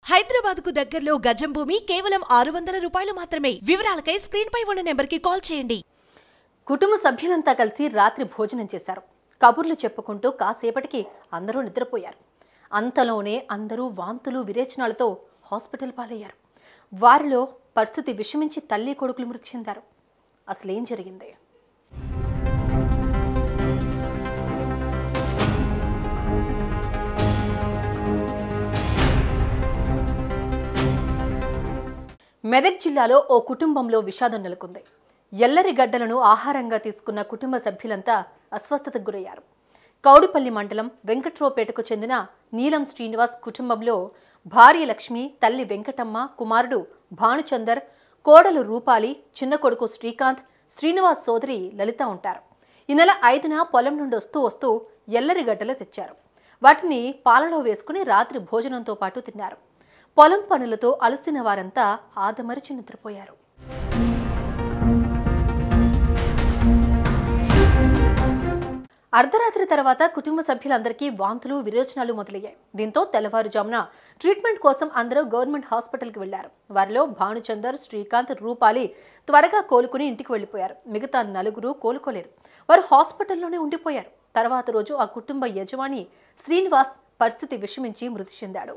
హైదరాబాద్ కు దగ్గరలో గజం భూమి కేవలం ఆరు వందల రూపాయలు మాత్రమే వివరాలకై స్క్రీన్ పై ఉన్న నెంబర్ కి కాల్ చేయండి కుటుంబ సభ్యులంతా కలిసి రాత్రి భోజనం చేశారు కబుర్లు చెప్పుకుంటూ కాసేపటికి అందరూ నిద్రపోయారు అంతలోనే అందరూ వాంతులు విరేచనాలతో హాస్పిటల్ పాలయ్యారు వారిలో పరిస్థితి విషమించి తల్లి కొడుకులు మృతి చెందారు అసలేం జరిగింది మెదక్ జిల్లాలో ఓ కుటుంబంలో విషాదం నెలకొంది ఎల్లరి గడ్డలను ఆహారంగా తీసుకున్న కుటుంబ సభ్యులంతా అస్వస్థతకు గురయ్యారు కౌడిపల్లి మండలం వెంకట్రావుపేటకు చెందిన నీలం శ్రీనివాస్ కుటుంబంలో భార్య లక్ష్మి తల్లి వెంకటమ్మ కుమారుడు భానుచందర్ కోడలు రూపాలి చిన్న కొడుకు శ్రీకాంత్ శ్రీనివాస్ సోదరి లలిత ఉంటారు ఈ నెల ఐదున పొలం నుండి వస్తూ వస్తూ ఎల్లరి గడ్డలు తెచ్చారు వాటిని పాలలో వేసుకుని రాత్రి భోజనంతో పాటు తిన్నారు పొలం పనులతో అలసిన వారంతా ఆదమరిచి నిద్రపోయారు అర్ధరాత్రి తర్వాత కుటుంబ సభ్యులందరికీ వాంతులు విరోచనాలు మొదలయ్యాయి దీంతో తెల్లవారుజామున ట్రీట్మెంట్ కోసం అందరూ గవర్నమెంట్ హాస్పిటల్కి వెళ్లారు వారిలో భానుచందర్ శ్రీకాంత్ రూపాలి త్వరగా కోలుకుని ఇంటికి వెళ్లిపోయారు మిగతా నలుగురు కోలుకోలేదు వారు హాస్పిటల్లోనే ఉండిపోయారు తర్వాత రోజు ఆ కుటుంబ యజమాని శ్రీనివాస్ పరిస్థితి విషమించి మృతి చెందాడు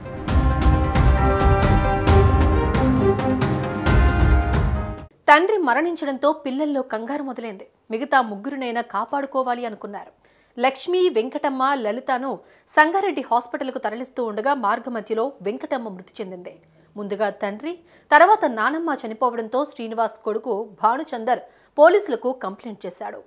తండ్రి మరణించడంతో పిల్లల్లో కంగారు మొదలైంది మిగతా ముగ్గురునైనా కాపాడుకోవాలి అనుకున్నారు లక్ష్మి వెంకటమ్మ లలితను సంగారెడ్డి హాస్పిటల్కు తరలిస్తూ ఉండగా మార్గ మధ్యలో వెంకటమ్మ మృతి చెందింది ముందుగా తండ్రి తర్వాత నానమ్మ చనిపోవడంతో శ్రీనివాస్ కొడుకు భానుచందర్ పోలీసులకు కంప్లైంట్ చేశాడు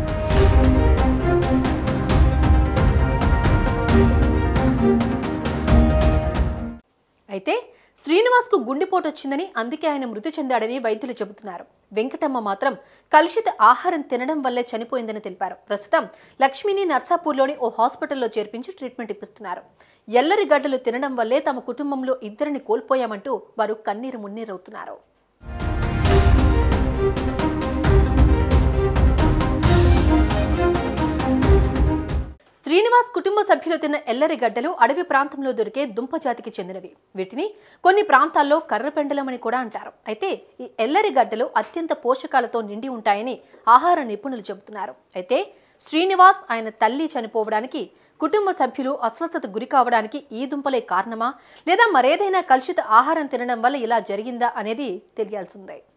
అయితే శ్రీనివాస్కు గుండెపోటు వచ్చిందని అందుకే ఆయన మృతి చెందాడని వైద్యులు చెబుతున్నారు వెంకటమ్మ మాత్రం కలుషిత ఆహారం తినడం వల్లే చనిపోయిందని తెలిపారు ప్రస్తుతం లక్ష్మిని నర్సాపూర్లోని ఓ హాస్పిటల్లో చేర్పించి ట్రీట్మెంట్ ఇప్పిస్తున్నారు ఎల్లరి గడ్డలు తినడం వల్లే తమ కుటుంబంలో ఇద్దరిని కోల్పోయామంటూ వారు కన్నీరు మున్నీరవుతున్నారు శ్రీనివాస్ కుటుంబ సభ్యులు తిన్న ఎల్లరి గడ్డలు అడవి ప్రాంతంలో దొరికే దుంప జాతికి చెందినవి వీటిని కొన్ని ప్రాంతాల్లో కర్రపెండలం అని కూడా అంటారు అయితే ఈ ఎల్లరి గడ్డలు అత్యంత పోషకాలతో నిండి ఉంటాయని ఆహార నిపుణులు చెబుతున్నారు అయితే శ్రీనివాస్ ఆయన తల్లి చనిపోవడానికి కుటుంబ సభ్యులు అస్వస్థత గురి కావడానికి ఈ దుంపలే కారణమా లేదా మరేదైనా కలుషిత ఆహారం తినడం వల్ల ఇలా జరిగిందా అనేది తెలియాల్సిందే